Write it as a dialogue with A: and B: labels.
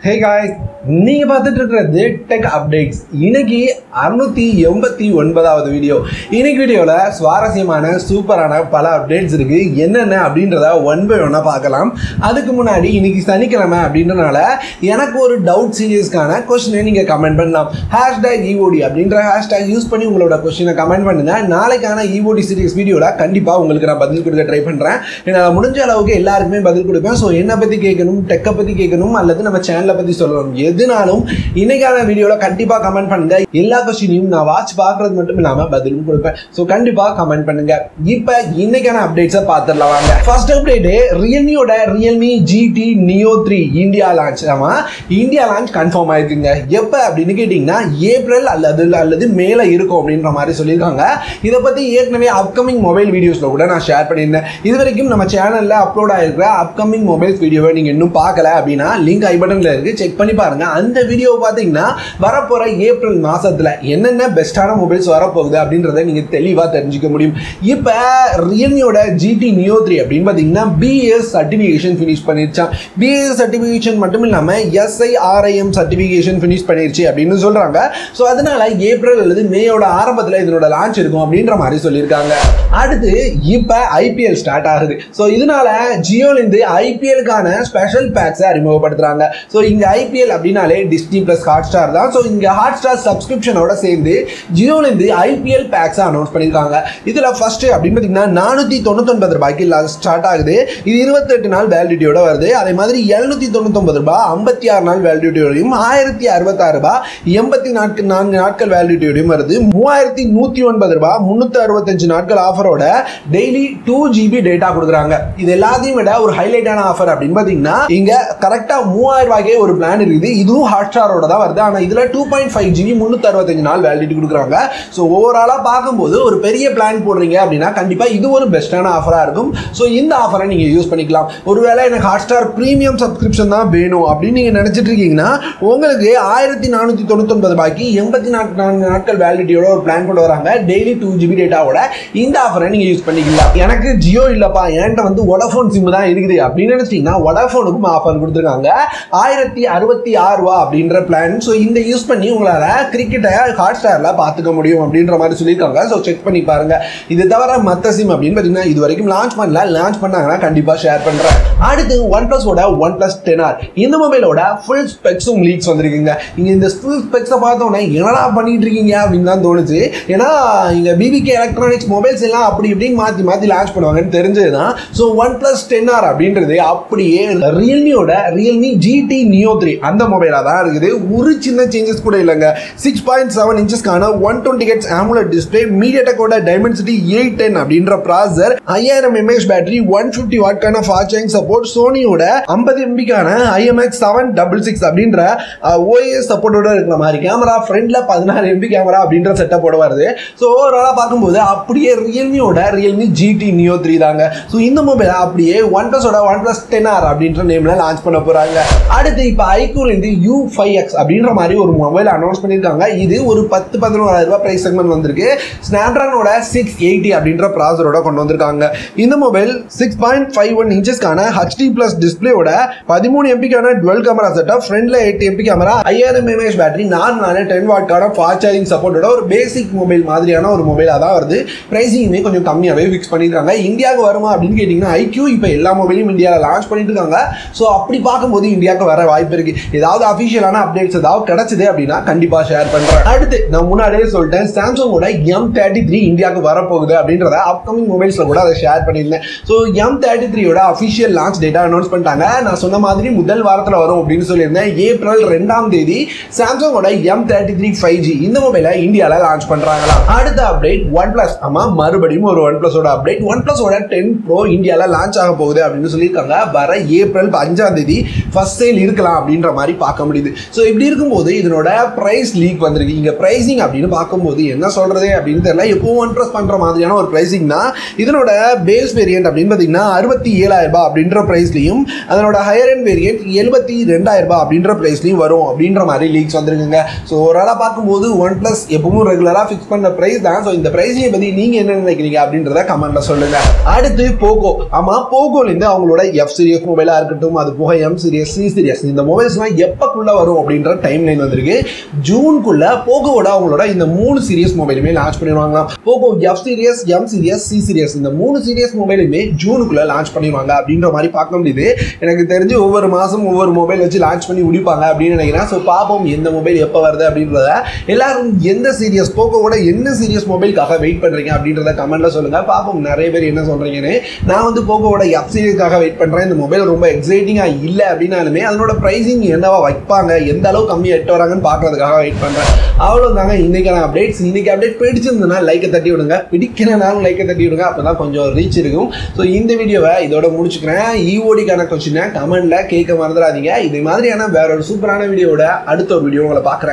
A: hey guys நீங்க பார்த்துட்டு இருக்கிறது டெக் அப்டேட்ஸ் இன்னைக்கு அறுநூத்தி எண்பத்தி ஒன்பதாவது வீடியோ இன்னைக்கு வீடியோவில் சுவாரஸ்யமான சூப்பரான பல அப்டேட்ஸ் இருக்கு என்னென்ன அப்படின்றத ஒன் பை ஒன்னாக பார்க்கலாம் அதுக்கு முன்னாடி இன்னைக்கு சனிக்கிழமை அப்படின்றனால எனக்கு ஒரு டவுட் சீரியஸ்க்கான கொஸ்டினை நீங்கள் கமெண்ட் பண்ணலாம் ஹேஷ்டேக் இஓடி அப்படின்ற ஹேஷ்டேக் யூஸ் பண்ணி உங்களோட கொஸ்டினை கமெண்ட் பண்ணுங்க நாளைக்கான இஓடி சீரியஸ் வீடியோவில் கண்டிப்பாக உங்களுக்கு நான் பதில் கொடுக்க ட்ரை பண்ணுறேன் என்னால் முடிஞ்ச அளவுக்கு எல்லாருக்குமே பதில் கொடுப்பேன் ஸோ என்னை பற்றி கேட்கணும் டெக்கை பற்றி கேட்கணும் அல்லது நம்ம சேனலை பற்றி சொல்லணும் எதுனாலும் இன்னைக்கான வீடியோவில் கண்டிப்பாக கமெண்ட் பண்ணுங்க எல்லா கொஸ்டினையும் நான் வாட்ச் பார்க்கறது மட்டும் இல்லாமல் பதிலும் கொடுப்பேன் ஸோ கண்டிப்பாக கமெண்ட் பண்ணுங்க இப்போ இன்னைக்கான அப்டேட்ஸை பார்த்துடலாம் வாங்க ஃபர்ஸ்ட் அப்டேட்டு ரியல்மியோட Realme GT Neo three India launch ஆமாம் இந்தியா லான்ச் கன்ஃபார்ம் ஆயிருக்குங்க எப்போ அப்படின்னு கேட்டிங்கன்னா ஏப்ரல் அல்லது அல்லது மேலே இருக்கும் அப்படின்ற மாதிரி சொல்லியிருக்காங்க இதை பற்றி ஏற்கனவே அப்கமிங் மொபைல் வீடியோஸில் கூட நான் ஷேர் பண்ணியிருந்தேன் இது வரைக்கும் நம்ம சேனலில் அப்லோட் ஆகிருக்கிற அப்கமிங் மொபைல்ஸ் வீடியோவை நீங்கள் இன்னும் பார்க்கல அப்படின்னா லிங்க் ஐ பட்டனில் இருக்குது செக் பண்ணி பாருங்கள் அந்த வீடியோ பார்த்தீங்கன்னா வரப்போகிற ஏப்ரல் மாதத்தில் என்னென்ன பெஸ்ட்டான மொபைல்ஸ் வரப்போகுது அப்படின்றத நீங்கள் தெளிவாக தெரிஞ்சுக்க முடியும் இப்போ ரியல்மியோட ஜிடி நியோ த்ரீ அப்படின்னு பார்த்தீங்கன்னா பிஎஸ் சர்டிஃபிகேஷன் ஃபினிஷ் பண்ணிருச்சான் பிஎஸ் சர்டிஃபிகேஷன் மட்டும் இல்லாமல் எஸ்ஐஆர்ஐஎம் சர்டிஃபிகேஷன் ஃபினிஷ் பண்ணிருச்சு அப்படின்னு சொல்கிறாங்க ஸோ அதனால ஏப்ரல் அல்லது மேயோட ஆரம்பத்தில் இதனோட லான்ச் இருக்கும் அப்படின்ற மாதிரி சொல்லியிருக்காங்க அடுத்து இப்போ ஐபிஎல் ஸ்டார்ட் ஆகுது ஸோ இதனால ஜியோலேருந்து ஐபிஎலுக்கான ஸ்பெஷல் பேக்ஸை அறிமுகப்படுத்துறாங்க ஸோ இங்கே ஐபிஎல் அப்படின்னாலே டிஸ்னி ப்ளஸ் ஹாட் ஸ்டார் தான் ஸோ இங்கே ஹாட் ஸ்டார் சப்ஸ்கிரிப்ஷனோட சேர்ந்து ஜியோலேருந்து ஐபிஎல் பேக்ஸை அனௌன்ஸ் பண்ணியிருக்காங்க இதில் ஃபர்ஸ்ட் அப்படின்னு பார்த்தீங்கன்னா நானூற்றி தொண்ணூத்தொன்பது ரூபாய்க்கு ஸ்டார்ட் ஆகுது இது இருபத்தெட்டு நாள் வேலிடிட்டியோட வருது அதே மாதிரி எழுநூற்றி தொண்ணூத்தொன்பது ரூபாய் ஐம்பத்தி ஆறு நாள் வேலிடிட்டியோடையும் ஆயிரத்தி அறுபத்தாறு ரூபாய் எண்பத்தி நாட்கள் நான்கு நாட்கள் வேலிடிட்டியோடையும் வருது மூவாயிரத்தி நூற்றி ஒன்பது ரூபாய் முந்நூற்றி அறுபத்தஞ்சு நாட்கள் ஆஃபரோட டெய்லி டூ ஜிபி டேட்டா கொடுக்குறாங்க இது எல்லாத்தையும் விட ஒரு ஹைலைட்டான ஆஃபர் அப்படின்னு பார்த்தீங்கன்னா இங்கே கரெக்டாக மூவாயிரம் ரூபாய்க்கே ஒரு பிளான் இருக்குது இதுவும் ஹாட் ஸ்டாரோட தான் வருது ஆனால் இதில் டூ பாயிண்ட் ஃபைவ் ஜிபி முந்நூற்றி அறுபத்தஞ்சு நாள் வேலிடிட்டி கொடுக்குறாங்க ஸோ ஓவராலாக பார்க்கும்போது ஒரு பெரிய பிளான் போடுறீங்க அப்படின்னா கண்டிப்பாக இது ஒரு பெஸ்ட்டான ஆஃபராக இருக்கும் ஸோ இந்த ஆஃபரை நீங்கள் யூஸ் பண்ணிக்கலாம் ஒருவேளை எனக்கு ஹாட் ஸ்டார் ப்ரீமியம் சப்ஸ்கிரிப்ஷன் தான் வேணும் அப்படின்னு நீங்கள் நினச்சிட்டு இருக்கீங்கன்னா உங்களுக்கு ஆயிரத்தி நானூற்றி தொண்ணூத்தொன்பது ரூபாய்க்கு எண்பத்தி நான்கு நான்கு நாட்கள் வேலிடிட்டியோட ஒரு பிளான் கொண்டு வராங்க டெய்லி டூ ஜிபி டேட்டாவோட இந்த ஆஃபரை நீங்கள் யூஸ் பண்ணிக்கலாம் எனக்கு ஜியோ இல்லைப்பா என்கிட்ட வந்து ஒடஃபோன் சிம் தான் இருக்குது அப்படின்னு நினச்சிட்டிங்கன்னா ஒடஃபோனுக்கும் ஆஃபர் கொடுத்துருக்காங்க ஆயிரத்தி அறுபத்தி ஆறு ரூபா அப்படின்ற பிளான் ஸோ இந்த யூஸ் பண்ணி உங்களால் கிரிக்கெட்டை ஹாட் ஸ்டாரில் பார்த்துக்க முடியும் அப்படின்ற மாதிரி சொல்லியிருக்காங்க ஸோ செக் பண்ணி பாருங்க இது தவிர மற்ற சிம் அப்படின்னு பார்த்தீங்கன்னா இது வரைக்கும் லான்ச் பண்ணல லான்ச் பண்ணாங்கன்னா கண்டிப்பாக ஷேர் பண்ணுறேன் அடுத்து ஒன் ப்ளஸோட ஒன் ப்ளஸ் டென் ஆர் இந்த மொபைலோட ஃபுல் ஸ்பெக்ஸும் லீக்ஸ் வந்திருக்குங்க இங்கே இந்த ஃபுல் ஸ்பெக்ஸை பார்த்தோன்னே என்னடா பண்ணிட்டு இருக்கீங்க அப்படின்னு தான் தோணுச்சு ஏன்னா இங்கே பிபிகே எலக்ட்ரானிக்ஸ் மொபைல்ஸ் எல்லாம் அப்படி இப்படின்னு மாற்றி மாற்றி லான்ச் பண்ணுவாங்கன்னு தெரிஞ்சது தான் so OnePlus ten R அப்படின்றது அப்படியே ரியல்மியோட ரியல்மி ஜிடி நியோ த்ரீ அந்த மொபைலாக தான் இருக்குது ஒரு சின்ன சேஞ்சஸ் கூட இல்லைங்க சிக்ஸ் பாயிண்ட் செவன் இன்ச்சஸ்க்கான one twenty hertz AMOLED display மீடியாடெக்கோட டைமென்சிட்டி எயிட் டென் அப்படின்ற ப்ராசர் ஐயாயிரம் எம்ஏஹெச் பேட்டரி ஒன் ஃபிஃப்டி வாட்கான ஃபாஸ்ட் சார்ஜிங் சப்போர்ட் சோனியோட ஐம்பது எம்பிக்கான ஐஎம்எக்ஸ் செவன் டபுள் சிக்ஸ் அப்படின்ற ஓஎஸ் சப்போர்ட்டோட இருக்கிற மாதிரி கேமரா ஃப்ரண்ட்ல பதினாறு எம்பி கேமரா அப்படின்ற செட்டப்போட வருது ஸோ ஓவராலாக பார்க்கும்போது அப்படியே ரியல்மியோட ரியல்மி ஜிடி நியோ த்ரீ தாங்க ஸோ இந்த மொபைலை அப்படியே ஒன் ப்ளஸோட ஒன் ப்ளஸ் டென் ஆர் அப்படின்ற நேம்ல லான்ச் பண்ண போறாங்க அடுத்து இப்போ ஐக்கூலேருந்து யூ ஃபைவ் எக்ஸ் அப்படின்ற மாதிரி ஒரு மொபைல் அனௌன்ஸ் பண்ணியிருக்காங்க இது ஒரு பத்து பதினோராயிரம் ரூபாய் பிரைஸ் செக்மெண்ட் வந்திருக்கு ஸ்னாப்ட்ராகனோட சிக்ஸ் எயிட்டி அப்படின்ற ப்ராசரோட கொண்டு வந்திருக்காங்க இந்த mobile six point five one இன்ச்சஸ்க்கான ஹச்டி பிளஸ் டிஸ்பிளேயோட பதிமூணு எம்பிக்கான டுவெல் கேமரா செட்டப் ஃப்ரண்ட்ல எயிட் எம்பி கேமரா ஐயாயிரம் எம்ஏஹெச் பேட்டரி நாலு நாலு டென் வாட்கான ஃபாஸ்ட் சார்ஜிங் சப்போர்ட்டோட ஒரு பேசிக் மொபைல் மாதிரியான ஒரு மொபைலாக தான் வருது ப்ரைஸிங்குமே கொஞ்சம் கம்மியாகவே ஃபிக்ஸ் பண்ணியிருக்காங்க இந்தியாவுக்கு வருமா அப்படின்னு கேட்டிங்கன்னா ஐக்யூ இப்போ எல்லா மொபைலும் இந்தியாவில் லான்ச் பண்ணிட்டு இருக்காங்க ஸோ அப்படி பார்க்கும்போது இந்தியாவுக்கு வர வாய்ப்பு இருக்கு ஏதாவது அஃபிஷியலான அப்டேட்ஸ் ஏதாவது கிடைச்சது அப்படின்னா கண்டிப்பாக ஷேர் பண்ணுறேன் அடுத்து நான் முன்னாடியே சொல்லிட்டேன் சாம்சங்கோட எம் தேர்ட்டி த்ரீ இந்தியாவுக்கு வரப்போகுது அப்படின்றத அப்கமிங் மொபைல்ஸில் கூட அதை ஷேர் பண்ணியிருந்தேன் ஸோ எம் தேர்ட்டி த்ரீயோட அஃபிஷியல் லான்ச் டேட்டா அனௌன்ஸ் பண்ணிட்டாங்க நான் சொன்ன மாதிரி முதல் வாரத்தில் வரும் அப்படின்னு சொல்லியிருந்தேன் ஏப்ரல் ரெண்டாம் தேதி சாம்சங்கோட M thirty three five G இந்த மொபைலை இந்தியாவில் லான்ச் பண்ணுறாங்களா அடுத்த அப்டேட் ஒன் ப்ளஸ் ஆமாம் மறுபடியும் ஒரு ஒன் ப்ளஸோட அப்டேட் ஒன் ப்ளஸோட டென் ப்ரோ இந்தியாவில் லான்ச் ஆக போகுது அப்படின்னு சொல்லியிருக்காங்க வர ஏப்ரல் அஞ்சாம் தேதி ஃபர்ஸ்ட் சேல் இருக்கலாம் அப்படின்ற மாதிரி பார்க்க முடியுது ஸோ இப்படி இருக்கும்போது இதனோட ப்ரைஸ் லீக் வந்திருக்கு இங்கே ப்ரைஸிங் அப்படின்னு பார்க்கும்போது என்ன சொல்கிறது அப்படின்னு தெரியல எப்போ ஒன் ப்ளஸ் பண்ணுற மாதிரியான ஒரு ப்ரைஸிங்னா இதனோட பேஸ் வேரியன்ட் அப்படின்னு பார்த்தீங்கன்னா அறுபத்தி ஏழாயிரம் ரூபாய் அப்படின்ற ப்ரைஸ்லையும் அதனோட ஹையர் அண்ட் வேரியன்ட் எழுபத்தி ரெண்டாயிரம் ரூபாய் அப்படின்ற ப்ரைஸ்லையும் வரும் அப்படின்ற மாதிரி லீக்ஸ் வந்திருக்குங்க ஸோ ஓவராலாக பார்க்கும்போது ஒன் ப்ளஸ் எப்பவும் ரெகுலராக ஃபிக்ஸ் பண்ண ப்ரைஸ் தான் ஸோ இந்த ப்ரைஸிங்கை பற்றி நீங்கள் என்ன நினைக்கிறீங்க அப்படின்றத கமெண்ட்டில் சொல்லுங்கள் அடுத்து போகோ ஆமாம் போகோலேருந்து அவங்களோட எஃப் சீரியஸ் மொபைலாக இருக்கட்டும் அது போக எம் சீரியஸ் சி சீரியஸ் இது இந்த மொபைல்ஸ்லாம் எப்பக்குள்ள வரும் அப்படின்ற டைம் லைன் வந்திருக்கு ஜூனுக்குள்ள போகோட அவங்களோட இந்த மூணு சீரியஸ் மொபைலுமே லான்ச் பண்ணிடுவாங்களாம் Poco F series M series C series இந்த மூணு சீரியஸ் மொபைலுமே ஜூனுக்குள்ள லான்ச் பண்ணிடுவாங்க அப்படின்ற மாதிரி பார்க்க முடியுது எனக்கு தெரிஞ்சு ஒவ்வொரு மாதம் ஒவ்வொரு மொபைல் வச்சு லான்ச் பண்ணி முடிப்பாங்க அப்படின்னு நினைக்கிறேன் ஸோ பார்ப்போம் எந்த மொபைல் எப்போ வருது அப்படின்றத எல்லாரும் எந்த சீரியஸ் போகோட என்ன சீரியஸ் மொபைலுக்காக வெயிட் பண்ணுறீங்க அப்படின்றத கமெண்ட்ல சொல்லுங்க பார்ப்போம் நிறைய பேர் என்ன சொல்றீங்கன்னு நான் வந்து போகோட எஃப் சீரியஸ்க்காக வெயிட் பண்ணுறேன் இந்த மொபைல் ரொம்ப எக்ஸைட்டிங்காக இல்லை அப்படின்னாலுமே அதனோட ப்ரைஸிங் என்னவா வைப்பாங்க எந்த அளவு கம்மியாக எட்டு வராங்கன்னு பார்க்கறதுக்காக வெயிட் பண்ணுறேன் அவ்வளோதாங்க இன்னைக்கான அப்டேட்ஸ் இன்னைக்கு அப்டேட் பிடிச்சிருந்ததுன்னா லைக்கை தட்டி விடுங்க பிடிக்கிறனாலும் லைக்கை தட்டி விடுங்க அப்போ தான் கொஞ்சம் ரீச் இருக்கும் ஸோ இந்த வீடியோவை இதோட முடிச்சுக்கிறேன் ஈஓடிக்கான கொஸ்டினை கமெண்ட்ல கேட்க மறந்துடாதீங்க இதே மாதிரியான வேற ஒரு சூப்பரான வீடியோவோட அடுத்த ஒரு வீடியோ உங்களை பார்க்குறேன்